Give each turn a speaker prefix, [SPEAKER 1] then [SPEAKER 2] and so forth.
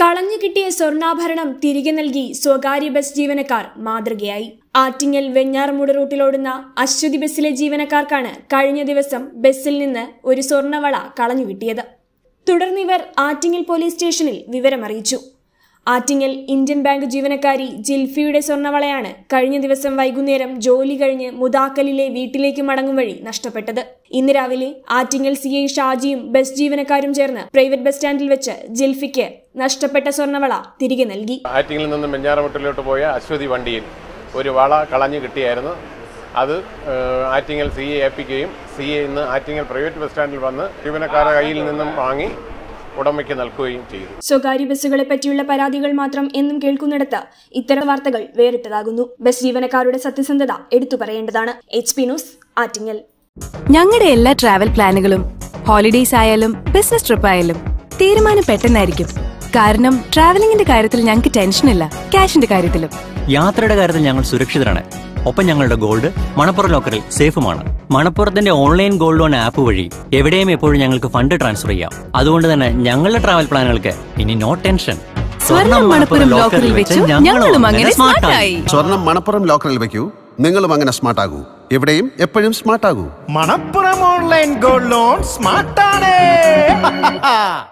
[SPEAKER 1] കളഞ്ഞു കിട്ടിയ സ്വർണ്ണാഭരണം തിരികെ നൽകി സ്വകാര്യ ബസ് ജീവനക്കാർ മാതൃകയായി ആറ്റിങ്ങൽ വെഞ്ഞാറമൂട് റൂട്ടിലോടുന്ന അശ്വതി ബസ്സിലെ ജീവനക്കാർക്കാണ് കഴിഞ്ഞ ദിവസം ബസ്സിൽ നിന്ന് ഒരു സ്വർണ്ണവള കളഞ്ഞു കിട്ടിയത് തുടർന്ന് ഇവർ ആറ്റിങ്ങൽ പോലീസ് സ്റ്റേഷനിൽ വിവരമറിയിച്ചു ആറ്റിങ്ങൽ ഇന്ത്യൻ ബാങ്ക് ജീവനക്കാരി ജിൽഫിയുടെ സ്വർണ്ണവളയാണ് കഴിഞ്ഞ ദിവസം വൈകുന്നേരം ജോലി കഴിഞ്ഞ് മുതാക്കലിലെ വീട്ടിലേക്ക് മടങ്ങും വഴി നഷ്ടപ്പെട്ടത് ഇന്ന് രാവിലെ ആറ്റിങ്ങൽ സി ഐ ഷാജിയും ബസ് ജീവനക്കാരും ചേർന്ന് പ്രൈവറ്റ് ബസ് സ്റ്റാൻഡിൽ വെച്ച് ജിൽഫിക്ക് നഷ്ടപ്പെട്ട സ്വർണ്ണവള തിരികെ നൽകി
[SPEAKER 2] ആറ്റിങ്ങിൽ നിന്നും വെഞ്ഞാറമുട്ടിലോട്ട് പോയ അശ്വതി വണ്ടിയിൽ ഒരു വള കളഞ്ഞു കിട്ടിയായിരുന്നു അത് ഏഹ്, ആറ്റിങ്ങൽ സി എ ഏൽപ്പിക്കുകയും സി എ ഇന്ന് ആറ്റിങ്ങൽ പ്രൈവറ്റ് ബസ് സ്റ്റാൻഡിൽ വന്ന് ജീവനക്കാരുടെ കയ്യിൽ നിന്നും വാങ്ങി ഉടമയ്ക്ക് നൽകുകയും ചെയ്തു
[SPEAKER 1] സ്വകാര്യ ബസ്സുകളെ പറ്റിയുള്ള പരാതികൾ മാത്രം എന്നും കേൾക്കുന്നിടത്ത് ഇത്തരം വാർത്തകൾ വേറിട്ടതാകുന്നു ബസ് ജീവനക്കാരുടെ സത്യസന്ധത എടുത്തു പറയേണ്ടതാണ് എച്ച് പി ന്യൂസ് ആറ്റിങ്ങൽ
[SPEAKER 3] ഞങ്ങളുടെ എല്ലാ ട്രാവൽ പ്ലാനുകളും ഹോളിഡേയ്സ് ആയാലും ബിസിനസ് ട്രിപ്പ് ആയാലും തീരുമാനം പെട്ടെന്നായിരിക്കും കാരണം ട്രാവലിംഗിന്റെ കാര്യത്തിൽ ഞങ്ങൾക്ക് ടെൻഷനില്ല ക്യാഷിന്റെ കാര്യത്തിലും
[SPEAKER 4] യാത്രയുടെ കാര്യത്തിൽ ഞങ്ങൾ സുരക്ഷിതരാണ് ഒപ്പം ഞങ്ങളുടെ ഗോൾഡ് മണപ്പുറം ലോക്കറിൽ സേഫുമാണ് മണപ്പുറത്തിന്റെ ഓൺലൈൻ ഗോൾഡ് ലോൺ ആപ്പ് വഴി എവിടെയും എപ്പോഴും ഞങ്ങൾക്ക് ഫണ്ട് ട്രാൻസ്ഫർ ചെയ്യാം അതുകൊണ്ട് തന്നെ ഞങ്ങളുടെ ട്രാവൽ പ്ലാനുകൾക്ക് ഇനി നോ ടെൻഷൻ
[SPEAKER 3] സ്വർണം മണപ്പുറം ലോക്കറിൽ വെച്ചു ഞങ്ങളും അങ്ങനെ സ്മാർട്ടായി
[SPEAKER 5] സ്വർണം മണപ്പുറം ലോക്കറിൽ വെക്കൂ നിങ്ങളും അങ്ങനെ സ്മാർട്ട് ആകൂ എവിടെയും എപ്പോഴും സ്മാർട്ട് ആകൂ
[SPEAKER 6] മണപ്പുറം ഓൺലൈൻ ഗോൾഡ് ലോൺ സ്മാർട്ടാണ്